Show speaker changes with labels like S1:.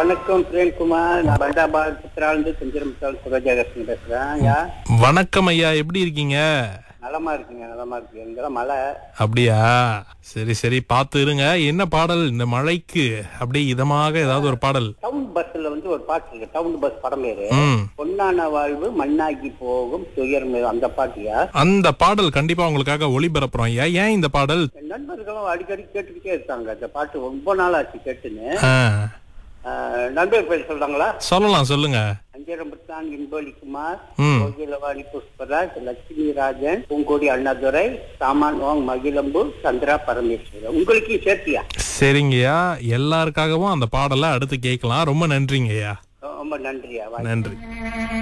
S1: வணக்கம் பிரேம்குமார் நான் பண்டாபாத் சித்ராலேருந்து செஞ்சிரம் சுரஜாகர்ஷன் பேசுறேன் யா
S2: வணக்கம் ஐயா எப்படி இருக்கீங்க
S1: நலமா இருக்குங்க நலமா இருக்கு இங்கெல்லாம் மழை
S2: அப்படியா சரி சரி பார்த்து இருங்க என்ன பாடல் இந்த மழைக்கு அப்படியே இதமாக ஏதாவது ஒரு பாடல்
S1: டவுன் பஸ்ல வந்து ஒரு பாட்டு இருக்கு டவுன் பஸ் படம் பேரு
S2: ம்
S1: பொன்னான வாழ்வு மண்ணாகி போகும் துயர்மை அந்த பாட்டியா
S2: அந்த பாடல் கண்டிப்பா உங்களுக்காக ஒளிபரப்புறோம் ஐயா ஏன் இந்த பாடல்
S1: என் நண்பர்களும் அடிக்கடி கேட்டுக்கிட்டே இருக்காங்க இந்த பாட்டு ரொம்ப நாள் ஆச்சு கேட்டுன்னு
S2: ஆ,
S1: ஆஹ், நண்பர் பேர் சொல்றாங்களா
S2: சொல்லலாம் சொல்லுங்க
S1: அஞ்சரம்பத்தான் இன்பொலிக்குமார்
S2: ம்
S1: கோகிலவாணி புஷ்பராஜ் லட்சுமி ராஜன் பூங்கோடி அண்ணாதுரை சாமான் வாங் மகிழம்பு சந்திரா பரமேஸ்வரன் உங்களுக்கு சேர்த்தியா
S2: சரிங்கய்யா எல்லாருக்காகவும் அந்த பாடலை அடுத்து கேட்கலாம் ரொம்ப நன்றிங்க ஐயா
S1: ரொம்ப நன்றியா வாய்ப்பு
S2: நன்றி